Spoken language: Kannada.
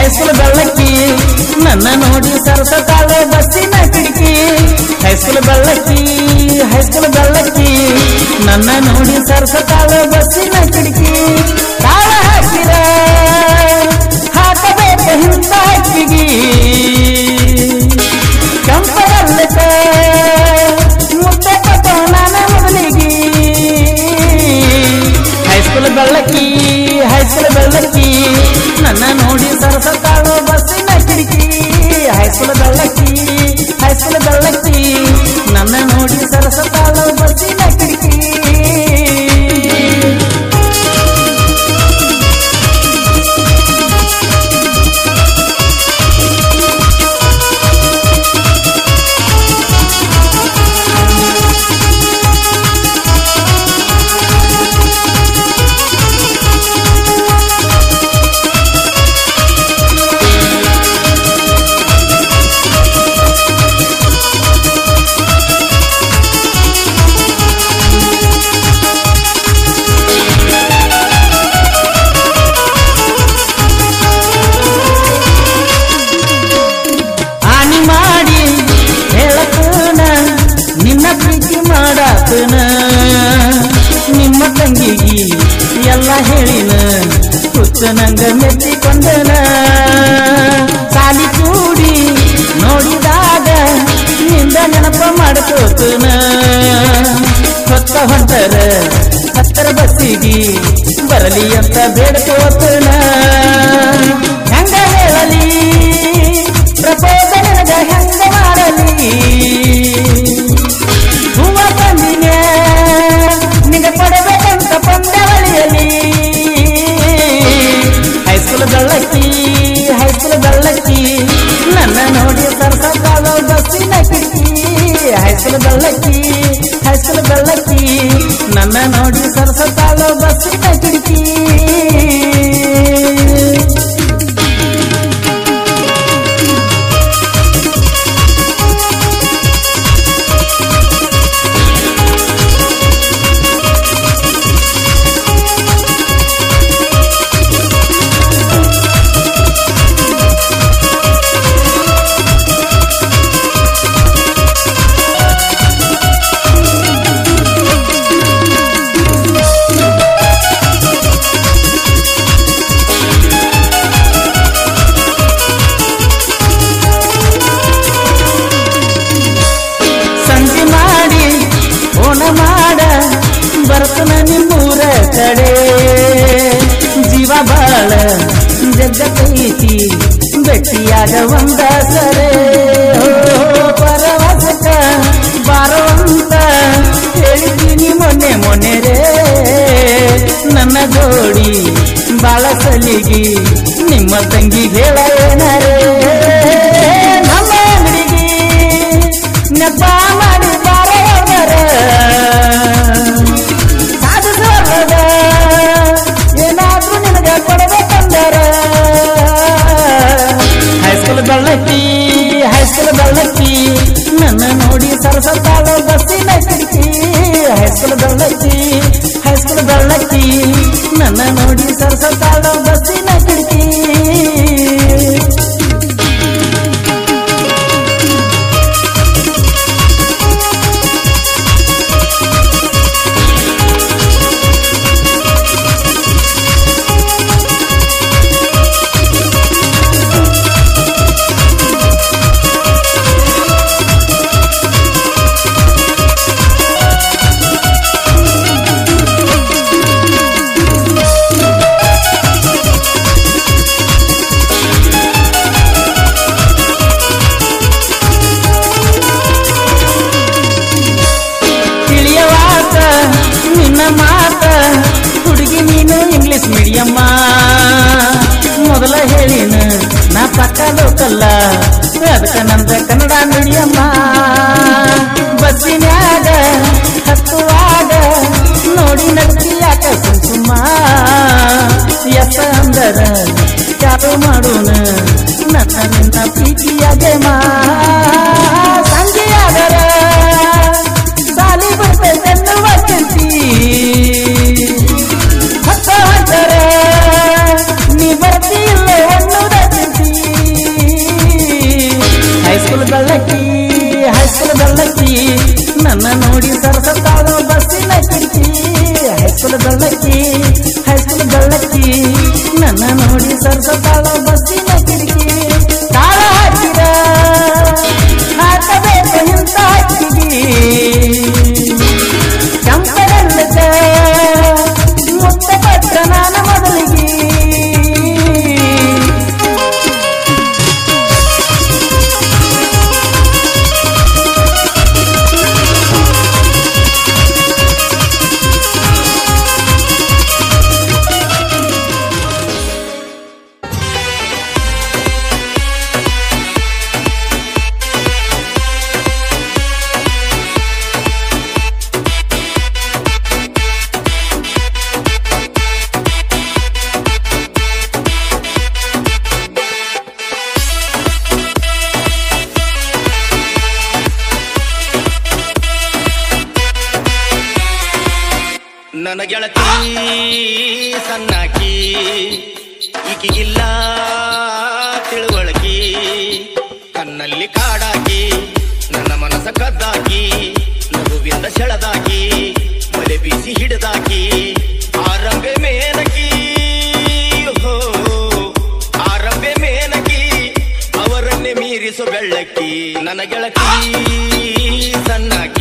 ಹೈಸ್ಕೂಲ್ ಬೆಳ್ಳಕ್ಕಿ ನನ್ನ ನೋಡಿ ಸರಸತಾಳ ಬಸ್ಸಿನ ಕಿಟಕಿ ಹೈಸ್ಕೂಲ್ ಬೆಳ್ಳಕ್ಕಿ ಹೈಸ್ಕೂಲ್ ಬೆಳ್ಳಕ್ಕಿ ನನ್ನ ನೋಡಿ ಸರಸತಾಳ ಬಸ್ಸಿನ ಕಿಟಕಿ ತಾಳ ಹಾಕಿರ ಹಾಕಬೇಕು ಹಿಂದ ಹಕ್ಕಿಗಿ ಕೆಂಪಗಲ್ಲಕ ಮುದ್ದೆ ಕೊಟ್ಟ ನನ್ನ ಮೊದಲಿಗೆ ಹೈಸ್ಕೂಲ್ ಬೆಳ್ಳಕ್ಕಿ ಹೈಸ್ಕೂಲ್ ಬೆಳ್ಳಕ್ಕಿ ನನ್ನ ನೋಡಿ ಸರಸತಾಳು ಬಸ್ಸಿನ ಕಿಟಕಿ ಹೈಸ್ಕೂಲ್ ಬೆಳ್ಳಕ್ಕಿ ಹೈಸ್ಕೂಲ್ ಬೆಳ್ಳಕ್ಕಿ ನನ್ನ ನೋಡಿ ಸರಸತಾಳು ಬಸ್ಸಿನ ಕಿಟಕಿ ಹಾನಿ ಮಾಡಿ ಹೇಳತನ ನಿನ್ನ ಪ್ರೀತಿ ಮಾಡಾತನ ನಿಮ್ಮ ತಂಗಿಗಿ ಎಲ್ಲ ಹೇಳಿನ ಹುಚ್ಚನಂಗ ಮೆಚ್ಚಿಕೊಂಡನ ಸಾಲಿ ಕೂಡಿ ನೋಡಿದಾಗ ನಿಂದ ನೆನಪ ಮಾಡ್ಕೋತನ ಹೊತ್ತ ಹೊಂಟರ ಹತ್ತರ ಬಸ್ಸಿಗಿ ಬರಲಿ ಅಂತ ಬೇಡ್ಕೋತನ ಹೆಂಗ ಹೇಳಲಿ ಪ್ರಪೋಸ ನನಗ ಹೆಂಗ ಮಾಡಲಿ ಹೂವ ತಂದಿನ ನಿಗ ಕೊಡಬೇಕಂತ ಪಂದ್ಯವಳಿಯಲಿ ಹೈಸ್ಕೂಲ್ ಬೆಳ್ಳಕ್ಕಿ ಹೈಸ್ಕೂಲ್ ಬೆಳ್ಳಕ್ಕಿ ನನ್ನ ನೋಡಿ ಸರ್ಸಕಾಲ ಬಸ್ಸಿನ ಕಿಟಕಿ ಹೈಸ್ಕೂಲ್ ಬೆಳ್ಳಕ್ಕಿ ಹೈಸ್ಕೂಲ್ ಬೆಳ್ಳಕ್ಕಿ ನನ್ನ ನೋಡಿ ಸರ್ಸಕಾಲ ಬಸ್ಸಿನ ಕಿಟಕಿ ಸಂಜೆ ಮಾಡಿ ಓಣ ಮಾಡ ಬರ್ತನ ನಿಮ್ಮೂರ ಕಡೆ ಜೀವ ಬಾಳ ಜಗ್ಗತೈತಿ ಭೇಟಿಯಾಗ ಒಂದ ಸರೆ ಓ, ಪರವಸಕ ಬಾರವಂತ ಹೇಳಿದ್ದೀನಿ ಮೊನ್ನೆ ಮೊನ್ನೆ ರೇ ನನ್ನ ಜೋಡಿ ಬಾಳ ಸಲಿಗಿ ನಿಮ್ಮ ತಂಗಿ ಹೇಳ ಏನರೇ ನಮ್ಮ ಅಂಗಡಿಗೆ ನೆಪ ಮಾಡಿ ಬಾರವರ ಸಾಧಿಸೋದ ಏನಾದ್ರೂ ನಿನಗ ಕೊಡಬೇಕಂದರ ಹೈಸ್ಕೂಲ್ ಬೆಳ್ಳಕ್ಕಿ ಹೈಸ್ಕೂಲ್ ಬೆಳ್ಳಕ್ಕಿ ನನ್ನ ನೋಡಿ ಸರಸತಾಳ ಬಸ್ಸಿನ ಕಿಟಕಿ ಹೈಸ್ಕೂಲ್ ಬೆಳ್ಳಕ್ಕಿ ಹೈಸ್ಕೂಲ್ ಬೆಳ್ಳಕ್ಕಿ ನನ್ನ ನೋಡಿ ಸರಸತಾಳ ಬಸ್ಸಿನ ಕಿಟಕಿ ತಿಳಿಯವಾತ ನಿನ್ನ ಮಾತ ಹುಡುಗಿ ನೀನು ಇಂಗ್ಲಿಷ್ ಮೀಡಿಯಮ್ಮ ಮೊದಲ ಹೇಳಿನ ನಾ ಪಕ್ಕ ಲೋಕಲ್ಲ ಅದಕ್ಕ ನಂದ ಕನ್ನಡ ಮೀಡಿಯಮ್ಮ ಬಸ್ಸಿನ್ಯಾಗ ಹತ್ತುವಾಗ ನೋಡಿ ನಡ್ತಿ ಯಾಕ ಸುಮ್ಮ ಎಸ ಅಂದರ ಚಾಲು ಮಾಡೋಣ ನನ್ನ ನಿನ್ನ ಪ್ರೀತಿಯಾಗೆ ಮಾ ಸಂಜೆಯಾದರ ಸಾಲಿ ಬರ್ತೈತೆನ್ನುವ ಚಿಂತಿ ಹತ್ತ ಹತ್ತರ ನೀ ಬರ್ತಿಲ್ಲ ಅನ್ನುವುದ ಚಿಂತಿ ಹೈಸ್ಕೂಲ್ ಬೆಳ್ಳಕ್ಕಿ ಹೈಸ್ಕೂಲ್ ಬೆಳ್ಳಕ್ಕಿ ನನ್ನ ನೋಡಿ ಸರಸತಾಳ ಬಸ್ಸಿನ ಕಿಟಕಿ ಹೈಸ್ಕೂಲ್ ಬೆಳ್ಳಕ್ಕಿ ಹೈಸ್ಕೂಲ್ ಬೆಳ್ಳಕ್ಕಿ ನನ್ನ ನೋಡಿ ಸರಸತಾಳ ಬಸ್ಸಿನ ಕಿಟಕಿ ತಾಳ ಹಾಕಿರ ಹಾಕಬೇಕು ಇಂಥ ಹಕ್ಕಿಗಿ ಚಂಪರಲ್ಲದ ಮುತ್ತ ಪತ್ರ ನಾನು ಮೊದಲಿಗೆ ನನ್ನ ಗೆಳತಿ ಸಣ್ಣಾಕಿ ಈಕಿಗಿಲ್ಲ ತಿಳುವಳಕಿ ಕಣ್ಣಲ್ಲಿ ಕಾಡಾಕಿ ನನ್ನ ಮನಸ್ಸ ಕದ್ದಾಕಿ ನಗುವಿಂದ ಸೆಳೆದಾಕಿ ಮಲೆ ಬೀಸಿ ಹಿಡಿದಾಕಿ ಆರಂಭೆ ಮೇನಕಿ ಹೋ ಆರಂಭೆ ಮೇನಕಿ ಅವರನ್ನೇ ಮೀರಿಸು ಬೆಳ್ಳಕ್ಕಿ ನನ್ನ ಗೆಳತಿ ಸಣ್ಣಾಕಿ